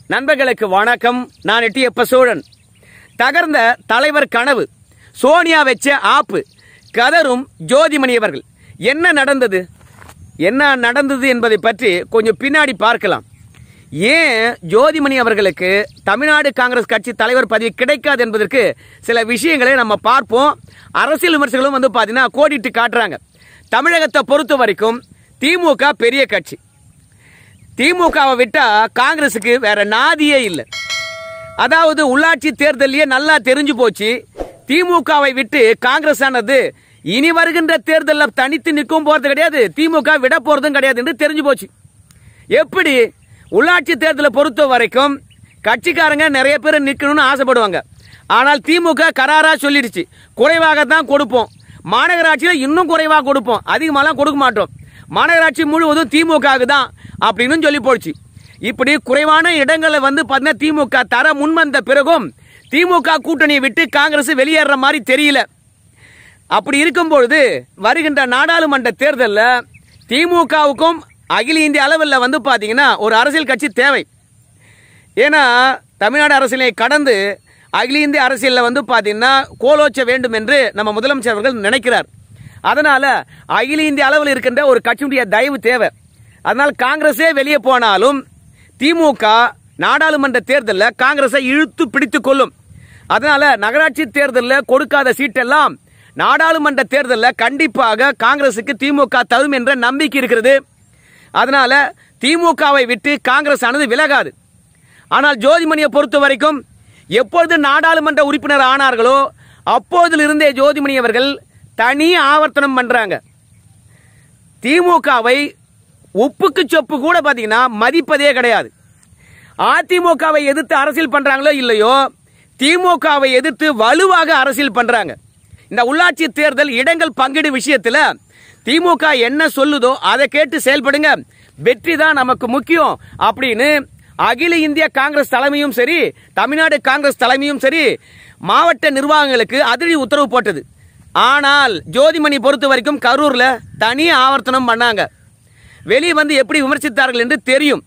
நண்பர்களுக்கு வணக்கம் நான் எட்டியப்ப சோழன் தகர்ந்த தலைவர் கனவு சோனியா வச்ச ஆப்பு கதரும் ஜோதிமணி அவர்கள் என்ன நடந்தது என்ன நடந்தது என்பதை பற்றி கொஞ்சம் பின்னாடி பார்க்கலாம் ஏன் ஜோதிமணி அவர்களுக்கு தமிழ்நாடு காங்கிரஸ் கட்சி தலைவர் பதவி கிடைக்காது என்பதற்கு சில விஷயங்களை நம்ம பார்ப்போம் அரசியல் விமர்சகர்களும் வந்து பார்த்தீங்கன்னா கோடிட்டு காட்டுறாங்க தமிழகத்தை பொறுத்த வரைக்கும் திமுக பெரிய கட்சி திமுகவை விட்டா காங்கிரஸுக்கு வேற நாதியே இல்லை அதாவது உள்ளாட்சி தேர்தலையே நல்லா தெரிஞ்சு போச்சு திமுகவை விட்டு காங்கிரஸ் ஆனது இனி வருகின்ற தேர்தலில் தனித்து நிற்கும் போறது கிடையாது திமுக விட போறதும் கிடையாது என்று தெரிஞ்சு போச்சு எப்படி உள்ளாட்சி தேர்தலை பொறுத்த வரைக்கும் கட்சிக்காரங்க நிறைய பேர் நிற்கணும்னு ஆசைப்படுவாங்க ஆனால் திமுக கராரா சொல்லிடுச்சு குறைவாக தான் கொடுப்போம் மாநகராட்சியில் இன்னும் குறைவாக கொடுப்போம் அதிகமாலாம் கொடுக்க மாட்டோம் மாநகராட்சி முழுவதும் திமுகவுக்கு தான் அப்படின்னு சொல்லி போச்சு இப்படி குறைவான இடங்களை வந்து பார்த்தீங்கன்னா திமுக தர முன்வந்த பிறகும் திமுக கூட்டணியை விட்டு காங்கிரஸ் வெளியேற மாதிரி தெரியல அப்படி இருக்கும்பொழுது வருகின்ற நாடாளுமன்ற தேர்தலில் திமுகவுக்கும் அகில இந்திய அளவில் வந்து பார்த்தீங்கன்னா ஒரு அரசியல் கட்சி தேவை ஏன்னா தமிழ்நாடு அரசியலை கடந்து அகில இந்திய அரசியலில் வந்து பார்த்தீங்கன்னா கோலோச்ச வேண்டும் என்று நம்ம முதலமைச்சர் அவர்கள் நினைக்கிறார் அதனால அகில இந்திய அளவில் இருக்கின்ற ஒரு கட்சியுடைய தயவு தேவை அதனால் காங்கிரஸே வெளியே போனாலும் திமுக நாடாளுமன்ற தேர்தலில் காங்கிரஸை இழுத்து பிடித்துக் கொள்ளும் அதனால நகராட்சி தேர்தலில் கொடுக்காத சீட்டெல்லாம் நாடாளுமன்ற தேர்தலில் கண்டிப்பாக காங்கிரசுக்கு திமுக தரும் என்ற நம்பிக்கை இருக்கிறது அதனால திமுகவை விட்டு காங்கிரஸ் ஆனது விலகாது ஆனால் ஜோதிமணியை பொறுத்த வரைக்கும் எப்பொழுது நாடாளுமன்ற உறுப்பினர் ஆனார்களோ அப்போதிலிருந்தே ஜோதிமணி அவர்கள் தனி ஆவர்த்தனம் பண்றாங்க திமுகவை உப்புக்கு சொப்பு கூட பாத்தீங்கன்னா மதிப்பதே கிடையாது அதிமுகவை எதிர்த்து அரசியல் பண்றாங்களோ இல்லையோ திமுகவை எதிர்த்து வலுவாக அரசியல் பண்றாங்க இந்த உள்ளாட்சி தேர்தல் இடங்கள் பங்கீடு விஷயத்துல திமுக என்ன சொல்லுதோ அதை கேட்டு செயல்படுங்க வெற்றி தான் நமக்கு முக்கியம் அப்படின்னு அகில இந்திய காங்கிரஸ் தலைமையும் சரி தமிழ்நாடு காங்கிரஸ் தலைமையும் சரி மாவட்ட நிர்வாகங்களுக்கு அதிரடி உத்தரவு போட்டது ஆனால் ஜோதிமணி பொறுத்த வரைக்கும் கரூர்ல தனி ஆவர்த்தனம் பண்ணாங்க வெளியே வந்து எப்படி விமர்சித்தார்கள் என்று தெரியும்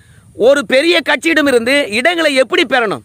ஒரு பெரிய கட்சியிடமிருந்து இடங்களை எப்படி பெறணும்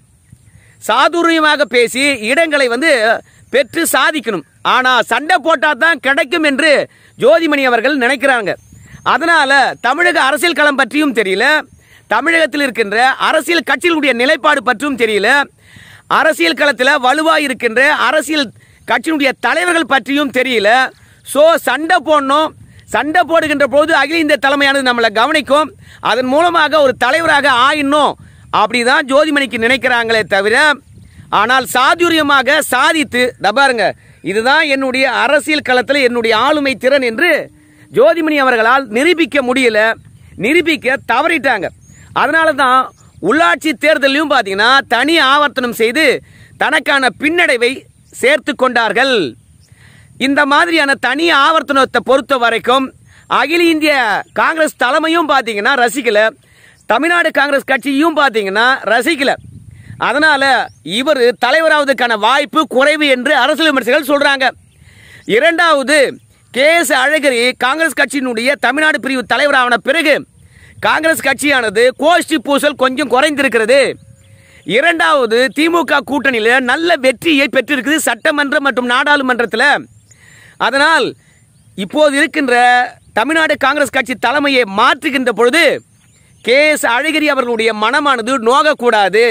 சாதுரியமாக பேசி இடங்களை வந்து பெற்று சாதிக்கணும் ஆனா சண்டை போட்டா தான் கிடைக்கும் என்று ஜோதிமணி அவர்கள் நினைக்கிறாங்க அதனால தமிழக அரசியல் களம் பற்றியும் தெரியல தமிழகத்தில் இருக்கின்ற அரசியல் கட்சிகளுடைய நிலைப்பாடு பற்றியும் தெரியல அரசியல் களத்தில் வலுவா இருக்கின்ற அரசியல் கட்சியினுடைய தலைவர்கள் பற்றியும் தெரியல சோ சண்டை போடணும் சண்டை போடுகின்ற போது அகில இந்திய தலைமையானது நம்மளை கவனிக்கும் அதன் மூலமாக ஒரு தலைவராக ஆயிடணும் அப்படிதான் ஜோதிமணிக்கு நினைக்கிறாங்களே தவிர ஆனால் சாதுரியமாக சாதித்து இதோ பாருங்க இதுதான் என்னுடைய அரசியல் களத்தில் என்னுடைய ஆளுமை திறன் என்று ஜோதிமணி அவர்களால் நிரூபிக்க முடியல நிரூபிக்க தவறிட்டாங்க அதனால தான் உள்ளாட்சி தேர்தலையும் பார்த்தீங்கன்னா தனி ஆவர்த்தனம் செய்து தனக்கான பின்னடைவை சேர்த்து கொண்டார்கள் இந்த மாதிரியான தனி ஆவர்த்தனத்தை பொறுத்த வரைக்கும் அகில இந்திய காங்கிரஸ் தலைமையும் பார்த்தீங்கன்னா ரசிக்கல தமிழ்நாடு காங்கிரஸ் கட்சியும் பார்த்தீங்கன்னா ரசிக்கல அதனால இவர் தலைவராவதுக்கான வாய்ப்பு குறைவு என்று அரசியல் விமர்சகர்கள் சொல்றாங்க இரண்டாவது கே எஸ் அழகிரி காங்கிரஸ் கட்சியினுடைய தமிழ்நாடு பிரிவு தலைவரான பிறகு காங்கிரஸ் கட்சியானது கோஷ்டி பூசல் கொஞ்சம் குறைந்திருக்கிறது இரண்டாவது திமுக கூட்டணியில நல்ல வெற்றியை பெற்றிருக்குது சட்டமன்ற மற்றும் நாடாளுமன்றத்தில் அதனால் இப்போது இருக்கின்ற தமிழ்நாடு காங்கிரஸ் கட்சி தலைமையை மாற்றுகின்ற பொழுது கே எஸ் அழகிரி அவர்களுடைய மனமானது நோகக்கூடாது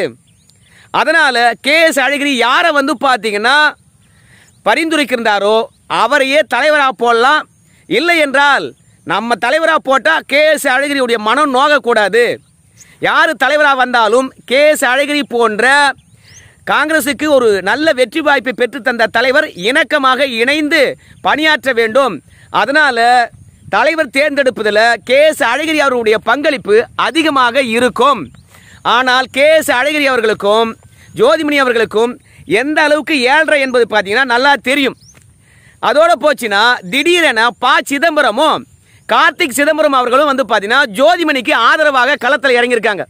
அதனால கே எஸ் அழகிரி யாரை வந்து பார்த்தீங்கன்னா பரிந்துரைக்கின்றாரோ அவரையே தலைவராக போடலாம் இல்லை என்றால் நம்ம தலைவராக போட்டால் கே எஸ் அழகிரியுடைய மனம் நோகக்கூடாது யார் தலைவராக வந்தாலும் கே எஸ் அழகிரி போன்ற காங்கிரசுக்கு ஒரு நல்ல வெற்றி வாய்ப்பை பெற்று தந்த தலைவர் இணக்கமாக இணைந்து பணியாற்ற வேண்டும் அதனால தலைவர் தேர்ந்தெடுப்பதில் கே எஸ் அழகிரி அவர்களுடைய பங்களிப்பு அதிகமாக இருக்கும் ஆனால் கே எஸ் அழகிரி அவர்களுக்கும் ஜோதிமணி அவர்களுக்கும் எந்த அளவுக்கு ஏழ்ரை என்பது பார்த்தீங்கன்னா நல்லா தெரியும் அதோட போச்சுன்னா திடீரென ப சிதம்பரமும் கார்த்திக் சிதம்பரம் அவர்களும் வந்து பார்த்தீங்கன்னா ஜோதிமணிக்கு ஆதரவாக களத்தில் இறங்கியிருக்காங்க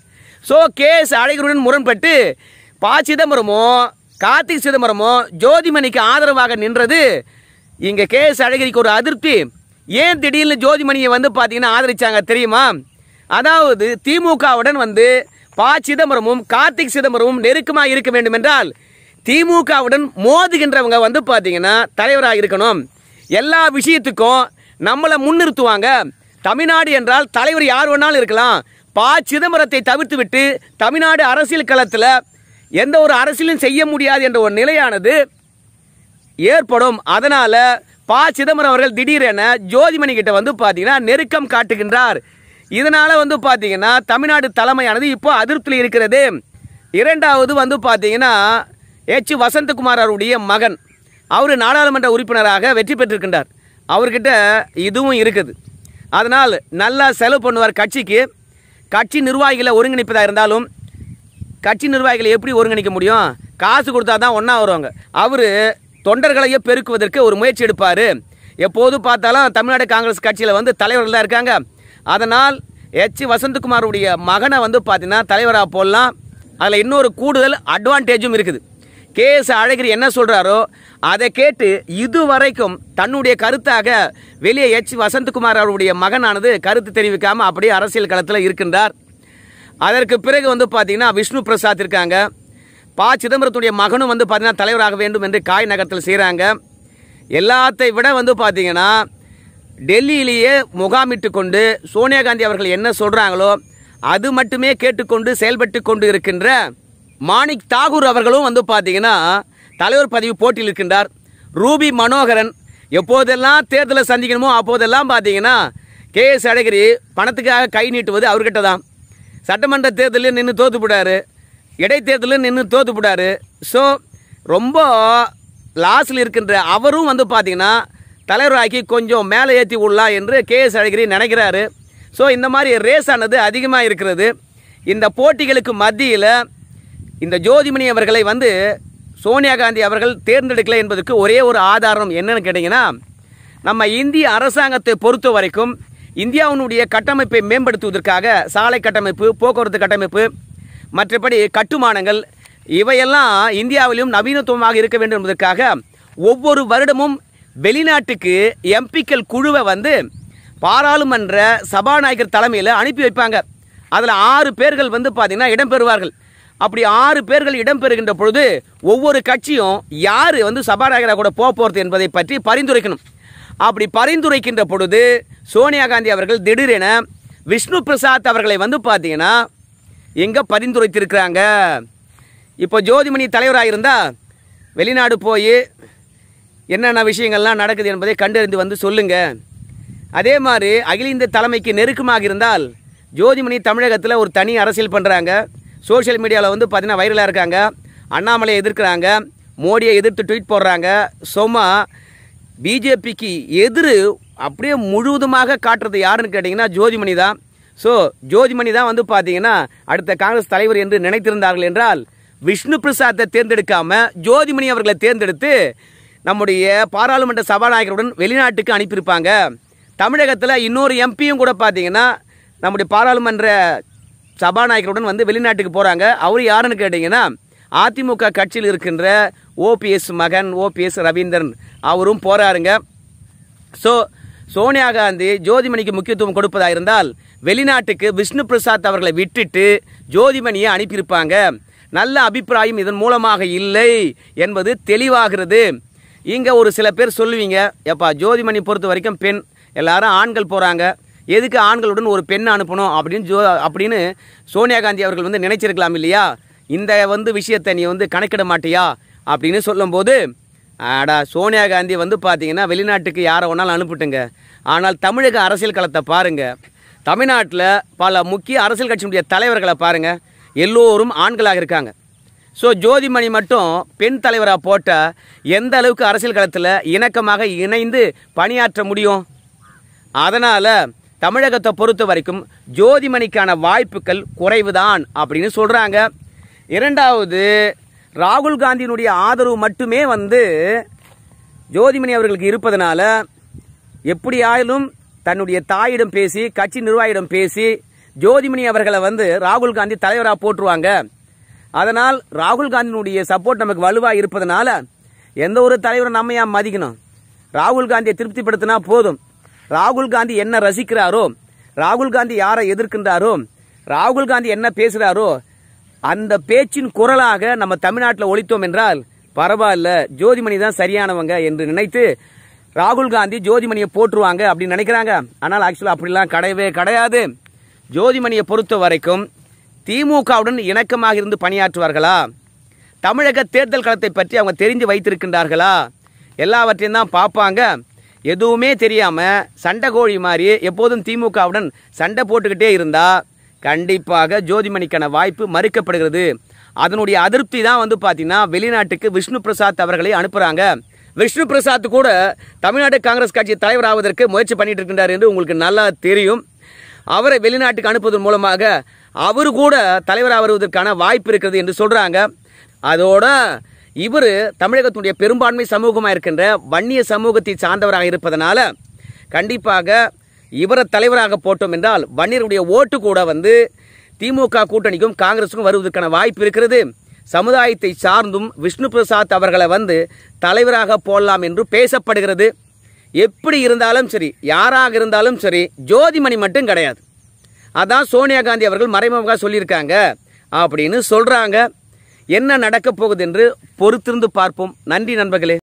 ஸோ கேஸ் அழகிரியுடன் முரண்பட்டு ப சிதம்பரமும் கார்த்திக் சிதம்பரமும் ஜோதிமணிக்கு ஆதரவாக நின்றது இங்கே கேஎஸ் அழகிரிக்கு ஒரு அதிருப்தி ஏன் திடீர்னு ஜோதிமணியை வந்து பார்த்தீங்கன்னா ஆதரிச்சாங்க தெரியுமா அதாவது திமுகவுடன் வந்து ப சிதம்பரமும் கார்த்திக் சிதம்பரமும் நெருக்கமாக இருக்க வேண்டும் என்றால் திமுகவுடன் மோதுகின்றவங்க வந்து பார்த்தீங்கன்னா தலைவராக இருக்கணும் எல்லா விஷயத்துக்கும் நம்மளை முன்னிறுத்துவாங்க தமிழ்நாடு என்றால் தலைவர் யார் வேணாலும் இருக்கலாம் ப சிதம்பரத்தை தவிர்த்து விட்டு தமிழ்நாடு அரசியல் களத்தில் எந்த ஒரு அரசியலும் செய்ய முடியாது என்ற ஒரு நிலையானது ஏற்படும் அதனால ப சிதம்பரம் அவர்கள் திடீரென ஜோதிமணி கிட்ட வந்து பார்த்தீங்கன்னா நெருக்கம் காட்டுகின்றார் இதனால வந்து பார்த்தீங்கன்னா தமிழ்நாடு தலைமையானது இப்போ அதிருப்தியில் இருக்கிறது இரண்டாவது வந்து பார்த்தீங்கன்னா எச் வசந்தகுமார் அவருடைய மகன் அவர் நாடாளுமன்ற உறுப்பினராக வெற்றி பெற்றிருக்கின்றார் அவர்கிட்ட இதுவும் இருக்குது அதனால் நல்லா செலவு பண்ணுவார் கட்சிக்கு கட்சி நிர்வாகிகளை ஒருங்கிணைப்பதாக இருந்தாலும் கட்சி நிர்வாகிகளை எப்படி ஒருங்கிணைக்க முடியும் காசு கொடுத்தா தான் ஒன்றா வருவாங்க அவர் தொண்டர்களையே பெருக்குவதற்கு ஒரு முயற்சி எடுப்பார் எப்போது பார்த்தாலும் தமிழ்நாடு காங்கிரஸ் கட்சியில் வந்து தலைவர்கள் தான் இருக்காங்க அதனால் எச் வசந்தகுமாருடைய மகனை வந்து பார்த்தீங்கன்னா தலைவராக போடலாம் அதில் இன்னொரு கூடுதல் அட்வான்டேஜும் இருக்குது கே எஸ் அழகிரி என்ன சொல்கிறாரோ அதை கேட்டு இதுவரைக்கும் தன்னுடைய கருத்தாக வெளியே எச் வசந்தகுமார் அவருடைய மகனானது கருத்து தெரிவிக்காமல் அப்படியே அரசியல் களத்தில் இருக்கின்றார் அதற்கு பிறகு வந்து பார்த்தீங்கன்னா விஷ்ணு பிரசாத் இருக்காங்க ப சிதம்பரத்துடைய மகனும் வந்து பார்த்தீங்கன்னா தலைவராக வேண்டும் என்று காய் நகரத்தில் செய்கிறாங்க எல்லாத்தை விட வந்து பார்த்தீங்கன்னா டெல்லியிலேயே முகாமிட்டு கொண்டு சோனியா காந்தி அவர்கள் என்ன சொல்கிறாங்களோ அது மட்டுமே கேட்டுக்கொண்டு செயல்பட்டு கொண்டு இருக்கின்ற மாணிக் தாகூர் அவர்களும் வந்து பார்த்தீங்கன்னா தலைவர் பதவி போட்டியில் இருக்கின்றார் ரூபி மனோகரன் எப்போதெல்லாம் தேர்தலை சந்திக்கணுமோ அப்போதெல்லாம் பார்த்தீங்கன்னா கே எஸ் அழகிரி பணத்துக்காக கை நீட்டுவது அவர்கிட்ட தான் சட்டமன்ற தேர்தலில் நின்று தோத்து போட்டாரு இடைத்தேர்தலில் நின்று தோத்து போட்டாரு ஸோ ரொம்ப லாஸில் இருக்கின்ற அவரும் வந்து பார்த்தீங்கன்னா தலைவராக்கி கொஞ்சம் மேலே ஏற்றி விடலாம் என்று கே எஸ் அழகிரி நினைக்கிறாரு ஸோ இந்த மாதிரி ரேஸ் ஆனது அதிகமாக இருக்கிறது இந்த போட்டிகளுக்கு மத்தியில் இந்த ஜோதிமணி அவர்களை வந்து சோனியா காந்தி அவர்கள் தேர்ந்தெடுக்கல என்பதற்கு ஒரே ஒரு ஆதாரம் என்னன்னு கேட்டிங்கன்னா நம்ம இந்திய அரசாங்கத்தை பொறுத்த வரைக்கும் இந்தியாவினுடைய கட்டமைப்பை மேம்படுத்துவதற்காக சாலை கட்டமைப்பு போக்குவரத்து கட்டமைப்பு மற்றபடி கட்டுமானங்கள் இவையெல்லாம் இந்தியாவிலும் நவீனத்துவமாக இருக்க வேண்டும் என்பதற்காக ஒவ்வொரு வருடமும் வெளிநாட்டுக்கு எம்பிக்கள் குழுவை வந்து பாராளுமன்ற சபாநாயகர் தலைமையில் அனுப்பி வைப்பாங்க அதில் ஆறு பேர்கள் வந்து பார்த்தீங்கன்னா இடம்பெறுவார்கள் அப்படி ஆறு பேர்கள் இடம்பெறுகின்ற பொழுது ஒவ்வொரு கட்சியும் யார் வந்து சபாநாயகராக கூட போக போகிறது என்பதை பற்றி பரிந்துரைக்கணும் அப்படி பரிந்துரைக்கின்ற பொழுது சோனியா காந்தி அவர்கள் திடீரென விஷ்ணு பிரசாத் அவர்களை வந்து பார்த்தீங்கன்னா எங்கே பரிந்துரைத்திருக்கிறாங்க இப்போ ஜோதிமணி தலைவராக இருந்தால் வெளிநாடு போய் என்னென்ன விஷயங்கள்லாம் நடக்குது என்பதை கண்டறிந்து வந்து சொல்லுங்க அதே மாதிரி அகில இந்திய தலைமைக்கு நெருக்கமாக இருந்தால் ஜோதிமணி தமிழகத்தில் ஒரு தனி அரசியல் பண்ணுறாங்க சோஷியல் மீடியாவில் வந்து பார்த்தீங்கன்னா வைரலாக இருக்காங்க அண்ணாமலையை எதிர்க்கிறாங்க மோடியை எதிர்த்து ட்வீட் போடுறாங்க சும்மா பிஜேபிக்கு எதிர் அப்படியே முழுவதுமாக காட்டுறது யாருன்னு கேட்டிங்கன்னா ஜோதிமணி தான் ஸோ ஜோதிமணி தான் வந்து பார்த்தீங்கன்னா அடுத்த காங்கிரஸ் தலைவர் என்று நினைத்திருந்தார்கள் என்றால் விஷ்ணு பிரசாத்தை தேர்ந்தெடுக்காம ஜோதிமணி அவர்களை தேர்ந்தெடுத்து நம்முடைய பாராளுமன்ற சபாநாயகருடன் வெளிநாட்டுக்கு அனுப்பியிருப்பாங்க தமிழகத்தில் இன்னொரு எம்பியும் கூட பார்த்தீங்கன்னா நம்முடைய பாராளுமன்ற சபாநாயகருடன் வந்து வெளிநாட்டுக்கு போகிறாங்க அவர் யாருன்னு கேட்டிங்கன்னா அதிமுக கட்சியில் இருக்கின்ற ஓபிஎஸ் மகன் ஓபிஎஸ் ரவீந்திரன் அவரும் போறாருங்க ஸோ சோனியா காந்தி ஜோதிமணிக்கு முக்கியத்துவம் கொடுப்பதாக இருந்தால் வெளிநாட்டுக்கு விஷ்ணு பிரசாத் அவர்களை விட்டுட்டு ஜோதிமணியை அனுப்பியிருப்பாங்க நல்ல அபிப்பிராயம் இதன் மூலமாக இல்லை என்பது தெளிவாகிறது இங்கே ஒரு சில பேர் சொல்லுவீங்க எப்பா ஜோதிமணி பொறுத்த வரைக்கும் பெண் எல்லாரும் ஆண்கள் போகிறாங்க எதுக்கு ஆண்களுடன் ஒரு பெண் அனுப்பணும் அப்படின்னு ஜோ அப்படின்னு சோனியா காந்தி அவர்கள் வந்து நினைச்சிருக்கலாம் இல்லையா இந்த வந்து விஷயத்தை நீ வந்து கணக்கிட மாட்டியா அப்படின்னு சொல்லும்போது ஆடா சோனியா காந்தி வந்து பார்த்தீங்கன்னா வெளிநாட்டுக்கு யாரை வேணாலும் அனுப்பிட்டுங்க ஆனால் தமிழக அரசியல் களத்தை பாருங்க தமிழ்நாட்டில் பல முக்கிய அரசியல் கட்சியினுடைய தலைவர்களை பாருங்க எல்லோரும் ஆண்களாக இருக்காங்க ஸோ ஜோதிமணி மட்டும் பெண் தலைவராக போட்டால் எந்த அளவுக்கு அரசியல் களத்தில் இணக்கமாக இணைந்து பணியாற்ற முடியும் அதனால் தமிழகத்தை பொறுத்த வரைக்கும் ஜோதிமணிக்கான வாய்ப்புகள் குறைவுதான் அப்படின்னு சொல்கிறாங்க இரண்டாவது ராகுல் காந்தியினுடைய ஆதரவு மட்டுமே வந்து ஜோதிமணி அவர்களுக்கு இருப்பதனால எப்படி ஆயிலும் தன்னுடைய தாயிடம் பேசி கட்சி நிர்வாகியிடம் பேசி ஜோதிமணி அவர்களை வந்து ராகுல் காந்தி தலைவராக போட்டுருவாங்க அதனால் ராகுல் காந்தியினுடைய சப்போர்ட் நமக்கு வலுவாக இருப்பதனால எந்த ஒரு தலைவரும் நம்ம ஏன் மதிக்கணும் ராகுல் காந்தியை திருப்திப்படுத்தினா போதும் ராகுல் காந்தி என்ன ரசிக்கிறாரோ ராகுல் காந்தி யாரை எதிர்க்கின்றாரோ ராகுல் காந்தி என்ன பேசுகிறாரோ அந்த பேச்சின் குரலாக நம்ம தமிழ்நாட்டில் ஒழித்தோம் என்றால் பரவாயில்ல ஜோதிமணி தான் சரியானவங்க என்று நினைத்து ராகுல் காந்தி ஜோதிமணியை போற்றுவாங்க அப்படின்னு நினைக்கிறாங்க ஆனால் ஆக்சுவலாக அப்படிலாம் கிடையவே கிடையாது ஜோதிமணியை பொறுத்த வரைக்கும் திமுகவுடன் இணக்கமாக இருந்து பணியாற்றுவார்களா தமிழக தேர்தல் களத்தை பற்றி அவங்க தெரிஞ்சு வைத்திருக்கின்றார்களா எல்லாவற்றையும் தான் பார்ப்பாங்க எதுவுமே தெரியாம சண்டை கோழி மாதிரி எப்போதும் திமுகவுடன் சண்டை போட்டுக்கிட்டே இருந்தா கண்டிப்பாக ஜோதிமணிக்கான வாய்ப்பு மறுக்கப்படுகிறது அதனுடைய அதிருப்தி தான் வந்து பார்த்தீங்கன்னா வெளிநாட்டுக்கு விஷ்ணு பிரசாத் அவர்களை அனுப்புறாங்க விஷ்ணு பிரசாத் கூட தமிழ்நாடு காங்கிரஸ் கட்சி தலைவர் ஆவதற்கு முயற்சி பண்ணிட்டு இருக்கின்றார் என்று உங்களுக்கு நல்லா தெரியும் அவரை வெளிநாட்டுக்கு அனுப்புவதன் மூலமாக அவரு கூட தலைவராக வருவதற்கான வாய்ப்பு இருக்கிறது என்று சொல்றாங்க அதோட இவர் தமிழகத்துடைய பெரும்பான்மை சமூகமாக இருக்கின்ற வன்னிய சமூகத்தை சார்ந்தவராக இருப்பதனால கண்டிப்பாக இவரை தலைவராக போட்டோம் என்றால் வன்னியருடைய ஓட்டு கூட வந்து திமுக கூட்டணிக்கும் காங்கிரஸுக்கும் வருவதற்கான வாய்ப்பு இருக்கிறது சமுதாயத்தை சார்ந்தும் விஷ்ணு பிரசாத் அவர்களை வந்து தலைவராக போடலாம் என்று பேசப்படுகிறது எப்படி இருந்தாலும் சரி யாராக இருந்தாலும் சரி ஜோதிமணி மட்டும் கிடையாது அதான் சோனியா காந்தி அவர்கள் மறைமுகமாக சொல்லியிருக்காங்க அப்படின்னு சொல்றாங்க என்ன நடக்கப் போகுது என்று பொறுத்திருந்து பார்ப்போம் நன்றி நண்பர்களே